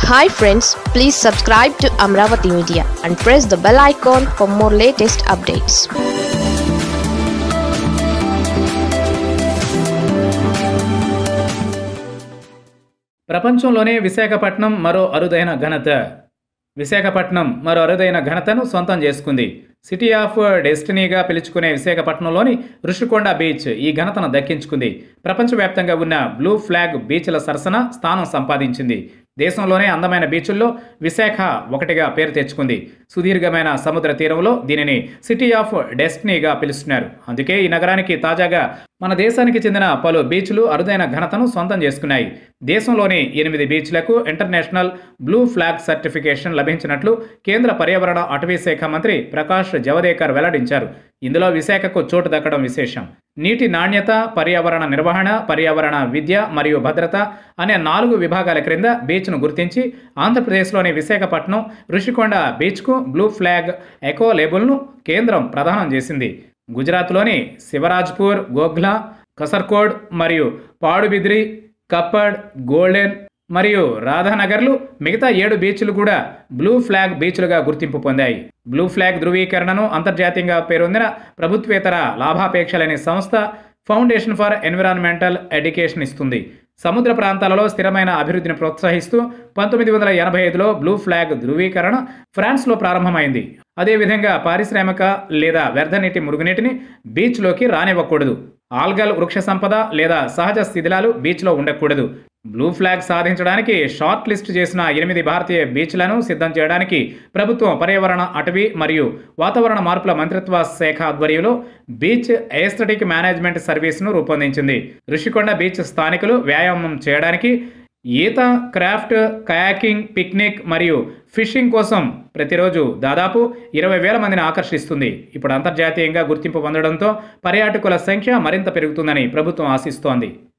hi friends please subscribe to Amaravati media and press the bell icon for more latest updates ప్రపంచంలోనే విశాఖపట్నం మరో అరుదైన ఘనత విశాఖపట్నం మరో అరుదైన ఘనతను సొంతం చేసుకుంది సిటీ ఆఫ్ డెస్టినీగా పిలుచుకునే విశాఖపట్నంలోని ఋషికొండ బీచ్ ఈ ఘనతను దక్కించుకుంది ప్రపంచవ్యాప్తంగా ఉన్న బ్లూ ఫ్లాగ్ బీచ్ల సరసన స్థానం సంపాదించింది దేశంలోనే అందమైన బీచుల్లో విశాఖ ఒకటిగా పేరు తెచ్చుకుంది సుదీర్ఘమైన సముద్ర తీరంలో దీనిని సిటీ ఆఫ్ డెస్టినీగా పిలుస్తున్నారు అందుకే ఈ నగరానికి తాజాగా మన దేశానికి చెందిన పలు బీచ్లు అరుదైన ఘనతను సొంతం చేసుకున్నాయి దేశంలోని ఎనిమిది బీచ్లకు ఇంటర్నేషనల్ బ్లూ ఫ్లాగ్ సర్టిఫికేషన్ లభించినట్లు కేంద్ర పర్యావరణ అటవీ శాఖ మంత్రి ప్రకాష్ జవదేకర్ వెల్లడించారు ఇందులో విశాఖకు చోటు దక్కడం విశేషం నీటి నాణ్యత పర్యావరణ నిర్వహణ పర్యావరణ విద్య మరియు భద్రత అనే నాలుగు విభాగాల క్రింద బీచ్ను గుర్తించి ఆంధ్రప్రదేశ్లోని విశాఖపట్నం ఋషికొండ బీచ్కు బ్లూ ఫ్లాగ్ ఎకో లేబుల్ను కేంద్రం ప్రదానం చేసింది గుజరాత్లోని శివరాజ్పూర్ గోగ్లా కసర్కోడ్ మరియు పాడుబిద్రి కప్పడ్ గోల్డెన్ మరియు రాధానగర్లు మిగతా ఏడు బీచ్లు కూడా బ్లూ ఫ్లాగ్ బీచ్లుగా గుర్తింపు పొందాయి బ్లూ ఫ్లాగ్ ధృవీకరణను అంతర్జాతీయంగా పేరొందిన ప్రభుత్వేతర లాభాపేక్ష లేని సంస్థ ఫౌండేషన్ ఫర్ ఎన్విరాన్మెంటల్ ఎడ్యుకేషన్ ఇస్తుంది సముద్ర ప్రాంతాలలో స్థిరమైన అభివృద్ధిని ప్రోత్సహిస్తూ పంతొమ్మిది వందల ఎనభై ఐదులో బ్లూ ఫ్లాగ్ ధృవీకరణ ఫ్రాన్స్లో ప్రారంభమైంది అదేవిధంగా పారిశ్రామిక లేదా వ్యర్థ నీటి మురుగునీటిని బీచ్లోకి రానివ్వకూడదు ఆల్గల్ వృక్ష సంపద లేదా సహజ శిథిలాలు బీచ్లో ఉండకూడదు బ్లూ ఫ్లాగ్ సాధించడానికి షార్ట్ లిస్ట్ చేసిన ఎనిమిది భారతీయ బీచ్లను సిద్ధం చేయడానికి ప్రభుత్వం పర్యావరణ అటవీ మరియు వాతావరణ మార్పుల మంత్రిత్వ శాఖ ఆధ్వర్యంలో బీచ్ ఎస్థెటిక్ మేనేజ్మెంట్ సర్వీస్ను రూపొందించింది ఋషికొండ బీచ్ స్థానికులు వ్యాయామం చేయడానికి ఈత క్రాఫ్ట్ కయాకింగ్ పిక్నిక్ మరియు ఫిషింగ్ కోసం ప్రతిరోజు దాదాపు ఇరవై వేల మందిని ఆకర్షిస్తుంది ఇప్పుడు అంతర్జాతీయంగా గుర్తింపు పొందడంతో పర్యాటకుల సంఖ్య మరింత పెరుగుతుందని ప్రభుత్వం ఆశిస్తోంది